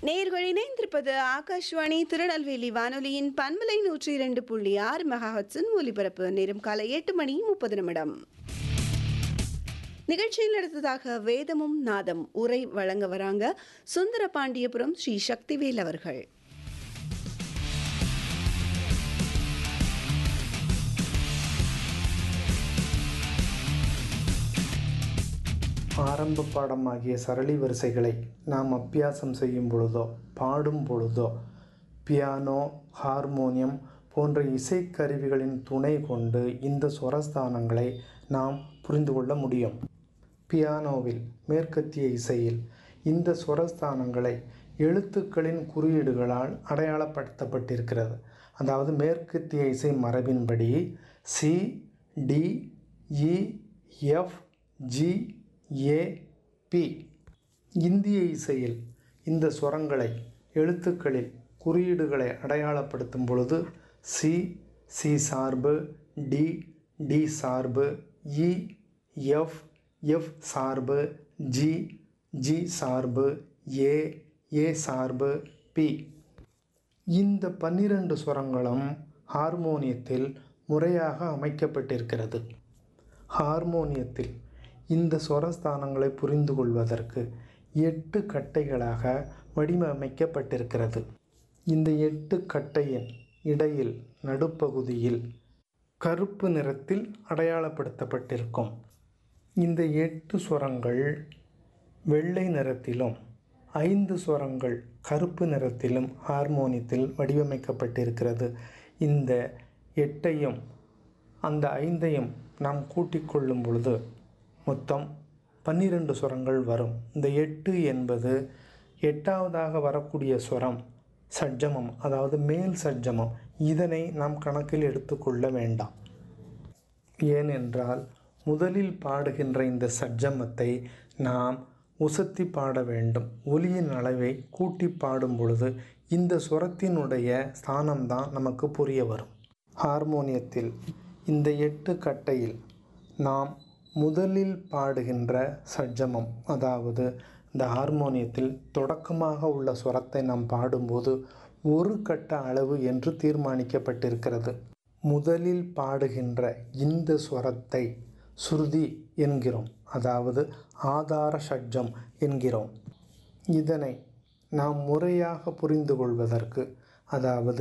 நேர்கள் இணைந்திருப்பது ஆகாஷ்வாணி திருநெல்வேலி வானொலியின் பண்பலை நூற்றி இரண்டு புள்ளி ஆறு மெகாஹட்ஸின் ஒலிபரப்பு நேரம் காலை எட்டு மணி முப்பது நிமிடம் நிகழ்ச்சியில் அடுத்ததாக வேதமும் நாதம் உரை வழங்க வராங்க சுந்தர பாண்டியபுரம் ஸ்ரீ சக்திவேல் அவர்கள் ஆரம்ப பாடமாகிய சரளி வரிசைகளை நாம் அபியாசம் செய்யும் பொழுதோ பாடும் பொழுதோ பியானோ ஹார்மோனியம் போன்ற இசைக்கருவிகளின் துணை கொண்டு இந்த சுரஸ்தானங்களை நாம் புரிந்து கொள்ள முடியும் பியானோவில் மேற்கத்திய இசையில் இந்த சுரஸ்தானங்களை எழுத்துக்களின் குறியீடுகளால் அடையாளப்படுத்தப்பட்டிருக்கிறது அதாவது மேற்கத்திய இசை மரபின்படி C D E F G A B இந்திய இசையில் இந்த சுரங்களை எழுத்துக்களில் குறியீடுகளை அடையாளப்படுத்தும் பொழுது சி சி சார்பு டி டி சார்பு இ எஃப் எஃப் சார்பு ஜி ஜி சார்பு ஏ ஏ சார்பு பி இந்த பன்னிரண்டு சுரங்களும் ஹார்மோனியத்தில் முறையாக அமைக்கப்பட்டிருக்கிறது ஹார்மோனியத்தில் இந்த சுரஸ்தானங்களை புரிந்து கொள்வதற்கு எட்டு கட்டைகளாக வடிவமைக்கப்பட்டிருக்கிறது இந்த எட்டு கட்டையின் இடையில் நடுப்பகுதியில் கருப்பு நிறத்தில் அடையாளப்படுத்தப்பட்டிருக்கும் இந்த எட்டு சுரங்கள் வெள்ளை நிறத்திலும் ஐந்து சுரங்கள் கருப்பு நிறத்திலும் ஹார்மோனியத்தில் வடிவமைக்கப்பட்டிருக்கிறது இந்த எட்டையும் அந்த ஐந்தையும் நாம் கூட்டிக் கொள்ளும் பொழுது மொத்தம் பன்னிரண்டு சுரங்கள் வரும் இந்த எட்டு என்பது எட்டாவதாக வரக்கூடிய சுரம் சட்ஜமம் அதாவது மேல் சட்ஜமம் இதனை நாம் கணக்கில் எடுத்துக்கொள்ள வேண்டாம் ஏனென்றால் முதலில் பாடுகின்ற இந்த சட்ஜமத்தை நாம் உசத்தி பாட வேண்டும் ஒலியின் அளவை கூட்டி பாடும் பொழுது இந்த சுரத்தினுடைய ஸ்தானம்தான் நமக்கு புரிய வரும் ஹார்மோனியத்தில் இந்த எட்டு கட்டையில் நாம் முதலில் பாடுகின்ற சட்ஜமம் அதாவது இந்த ஹார்மோனியத்தில் தொடக்கமாக உள்ள சுரத்தை நாம் பாடும்போது ஒரு கட்ட அளவு என்று தீர்மானிக்கப்பட்டிருக்கிறது முதலில் பாடுகின்ற இந்த ஸ்வரத்தை சுருதி என்கிறோம் அதாவது ஆதார ஷட்ஜம் என்கிறோம் இதனை நாம் முறையாக புரிந்து கொள்வதற்கு அதாவது